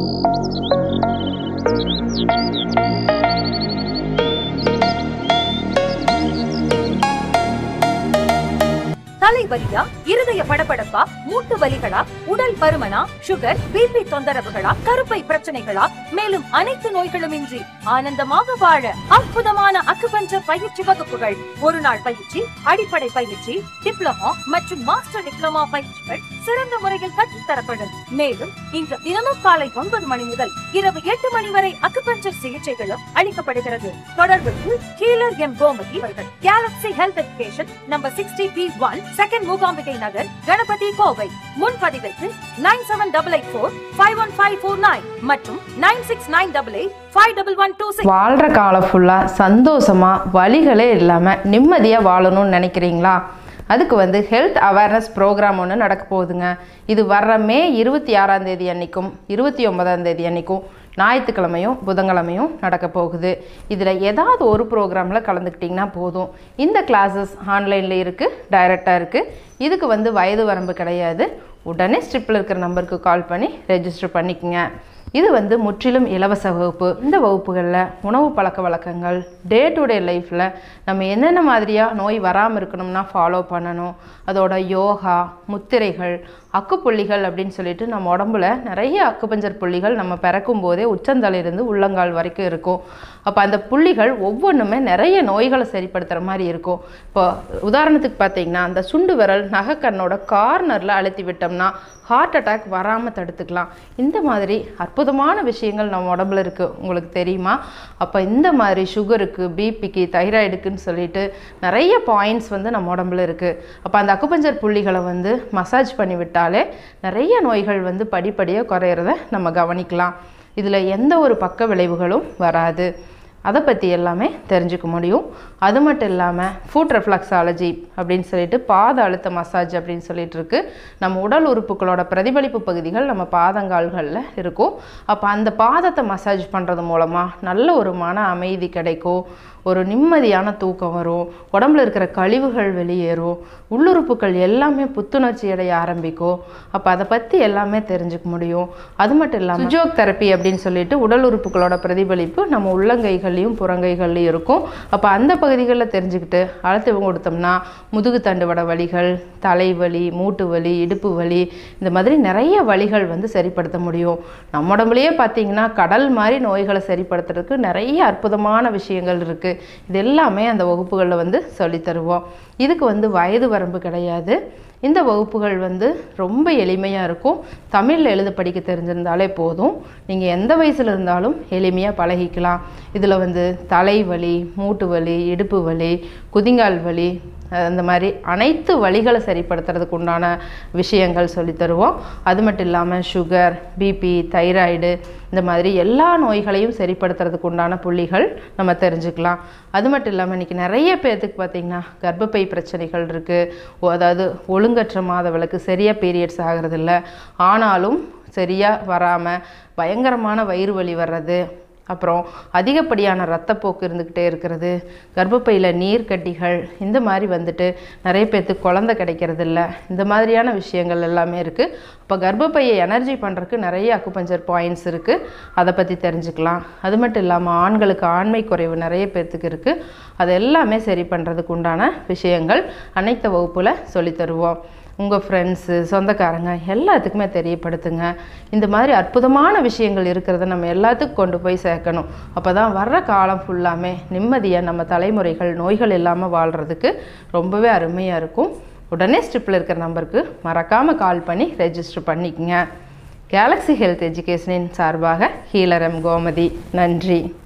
தலைவலியா இருதய படபடப்பா மூட்டு வலிகளா உடல் பருமனா சுகர் பிபி தொந்தரவுகளா கருப்பை பிரச்சனைகளா மேலும் அனைத்து நோய்களும் இன்றி ஆனந்தமாக வாழ அற்புதமான அக்குபஞ்சர் பயிற்சி வகுப்புகள் ஒரு நாள் பயிற்சி அடிப்படை பயிற்சி டிப்ளமோ மற்றும் மாஸ்டர் டிப்ளமோ பயிற்சிகள் சிறந்த முறையில் கற்றுத் தரப்படும் மேலும் இன்று தினமும் காலை ஒன்பது மணி முதல் இரவு எட்டு மணி வரை அக்குபஞ்சர் சிகிச்சைகளும் அளிக்கப்படுகிறது தொடர்புக்கு கீழர் எம் கோமதி அவர்கள் galaxy health education number sixty B one second Mookambigai Nagar Ganapathy Kovai முன்பதிவிற்கு nine seven double eight four five one five four nine மற்றும் nine six nine double eight five double one two six வாழ்கிற காலம் ஃபுல்லாக சந்தோஷமாக வலிகளே இல்லாமல் நிம்மதியாக வாழணும்னு நினைக்கிறீங்களா அதுக்கு வந்து ஹெல்த் அவேர்னஸ் ப்ரோக்ராம் ஒன்று நடக்க போகுதுங்க இது வர்ற மே இருபத்தி ஆறாம் தேதி அன்னைக்கும் இருபத்தி ஒன்பதாம் தேதி அன்னைக்கும் ஞாயிற்றுக்கிழமையும் புதன்கிழமையும் நடக்க போகுது இதில் ஏதாவது ஒரு ப்ரோக்ராமில் கலந்துக்கிட்டிங்கன்னா போதும் இந்த கிளாஸஸ் ஆன்லைனில் இருக்குது டைரெக்டாக இருக்குது இதுக்கு வந்து வயது வரம்பு கிடையாது உடனே ஸ்ட்ரிப்பில் இருக்கிற நம்பருக்கு கால் பண்ணி ரெஜிஸ்டர் பண்ணிக்கங்க இது வந்து முற்றிலும் இலவச வகுப்பு இந்த வகுப்புகளில் உணவு பழக்க வழக்கங்கள் டே டு டே லைஃப்பில் நம்ம என்னென்ன மாதிரியாக நோய் வராமல் இருக்கணும்னா ஃபாலோ பண்ணணும் அதோட யோகா முத்திரைகள் அக்குப்புள்ளிகள் அப்படின்னு சொல்லிட்டு நம்ம உடம்புல நிறைய அக்குபஞ்சர் புள்ளிகள் நம்ம பிறக்கும் போதே உச்சந்தலையிலிருந்து உள்ளங்கால் வரைக்கும் இருக்கும் அப்போ அந்த புள்ளிகள் ஒவ்வொன்றுமே நிறைய நோய்களை சரிப்படுத்துகிற மாதிரி இருக்கும் இப்போ உதாரணத்துக்கு பார்த்தீங்கன்னா அந்த சுண்டு விரல் நகைக்கண்ணோட கார்னரில் அழுத்தி விட்டோம்னா ஹார்ட் அட்டாக் வராமல் தடுத்துக்கலாம் இந்த மாதிரி அற்புதமான விஷயங்கள் நம்ம உடம்புல இருக்குது உங்களுக்கு தெரியுமா அப்போ இந்த மாதிரி சுகருக்கு பிபிக்கு தைராய்டுக்குன்னு சொல்லிட்டு நிறைய பாயிண்ட்ஸ் வந்து நம்ம உடம்புல இருக்குது அப்போ அந்த அக்குபஞ்சர் புள்ளிகளை வந்து மசாஜ் பண்ணி விட்டாலே நிறைய நோய்கள் வந்து படிப்படியாக குறையிறத நம்ம கவனிக்கலாம் இதில் எந்த ஒரு பக்க விளைவுகளும் வராது அதை பற்றி எல்லாமே தெரிஞ்சுக்க முடியும் அது மட்டும் இல்லாமல் ஃபுட் ரெஃப்ளக்ஸாலஜி அப்படின்னு சொல்லிட்டு பாத அழுத்த மசாஜ் அப்படின்னு சொல்லிட்டு இருக்கு நம்ம உடல் உறுப்புகளோட பிரதிபலிப்பு பகுதிகள் நம்ம பாதங்கால்களில் இருக்கும் அப்போ அந்த பாதத்தை மசாஜ் பண்ணுறது மூலமாக நல்ல ஒரு மன அமைதி கிடைக்கும் ஒரு நிம்மதியான தூக்கம் வரும் உடம்புல இருக்கிற கழிவுகள் வெளியேறும் உள்ளுறுப்புகள் எல்லாமே புத்துணர்ச்சி அடைய ஆரம்பிக்கும் அப்போ அதை பற்றி எல்லாமே தெரிஞ்சுக்க முடியும் அது மட்டும் இல்லாமல் சுஜோக் தெரப்பி அப்படின்னு சொல்லிட்டு உடல் உறுப்புகளோட பிரதிபலிப்பு நம்ம உள்ளங்கைகள்லையும் புறங்கைகள்லையும் இருக்கும் அப்போ அந்த பகுதிகளில் தெரிஞ்சுக்கிட்டு அழுத்தம் கொடுத்தோம்னா முதுகு தண்டுவட வலிகள் தலைவலி மூட்டு வலி இடுப்பு வலி இந்த மாதிரி நிறைய வலிகள் வந்து சரிப்படுத்த முடியும் நம்ம உடம்புலயே பார்த்தீங்கன்னா கடல் மாதிரி நோய்களை சரிப்படுத்துறதுக்கு நிறைய அற்புதமான விஷயங்கள் இருக்குது இது எல்லாமே அந்த வகுப்புகளில் வந்து சொல்லித் தருவோம் இதுக்கு வந்து வயது வரம்பு கிடையாது இந்த வகுப்புகள் வந்து ரொம்ப எளிமையாக இருக்கும் தமிழில் எழுத படிக்க தெரிஞ்சிருந்தாலே போதும் நீங்கள் எந்த வயசில் இருந்தாலும் எளிமையாக பழகிக்கலாம் இதில் வந்து தலைவலி மூட்டு வலி இடுப்பு வலி குதிங்கால் வலி அஹ் அந்த மாதிரி அனைத்து வலிகளை சரிப்படுத்துறதுக்கு உண்டான விஷயங்கள் சொல்லித் தருவோம் அது மட்டும் இல்லாமல் சுகர் பிபி தைராய்டு இந்த மாதிரி எல்லா நோய்களையும் சரிப்படுத்துறதுக்கு உண்டான புள்ளிகள் நம்ம தெரிஞ்சுக்கலாம் அது மட்டும் இல்லாமல் இன்றைக்கி நிறைய பேர்த்துக்கு பார்த்திங்கன்னா கர்ப்பப்பை பிரச்சனைகள் இருக்குது அதாவது ஒழுங்கற்ற மாதவிளக்கு சரியாக பீரியட்ஸ் ஆகிறதில்ல ஆனாலும் சரியாக வராமல் பயங்கரமான வயிறு வலி வர்றது அப்புறம் அதிகப்படியான ரத்தப்போக்கு இருந்துக்கிட்டே இருக்கிறது கர்ப்பப்பையில் நீர்க்கட்டிகள் இந்த மாதிரி வந்துட்டு நிறைய பேர்த்துக்கு குழந்தை கிடைக்கிறது இல்ல இந்த மாதிரியான விஷயங்கள் எல்லாமே இருக்குது அப்போ கர்ப்பப்பையை எனர்ஜி பண்ணுறதுக்கு நிறைய அக்குபஞ்சர் பாயிண்ட்ஸ் இருக்குது அதை பற்றி தெரிஞ்சுக்கலாம் அது மட்டும் இல்லாமல் ஆண்களுக்கு ஆண்மை குறைவு நிறைய பேர்த்துக்கு இருக்குது அது எல்லாமே சரி பண்ணுறதுக்கு உண்டான விஷயங்கள் அனைத்து வகுப்பில் சொல்லித் தருவோம் உங்கள் ஃப்ரெண்ட்ஸு சொந்தக்காரங்க எல்லாத்துக்குமே தெரியப்படுத்துங்க இந்த மாதிரி அற்புதமான விஷயங்கள் இருக்கிறத நம்ம எல்லாத்துக்கும் கொண்டு போய் சேர்க்கணும் அப்போ தான் வர்ற காலம் ஃபுல்லாமே நிம்மதியாக நம்ம தலைமுறைகள் நோய்கள் இல்லாமல் வாழ்கிறதுக்கு ரொம்பவே அருமையாக இருக்கும் உடனே ஸ்ட்ரிப்பில் இருக்கிற நம்பருக்கு மறக்காமல் கால் பண்ணி ரெஜிஸ்டர் பண்ணிக்கங்க கேலக்ஸி ஹெல்த் எஜுகேஷனின் சார்பாக ஹீலரம் கோமதி நன்றி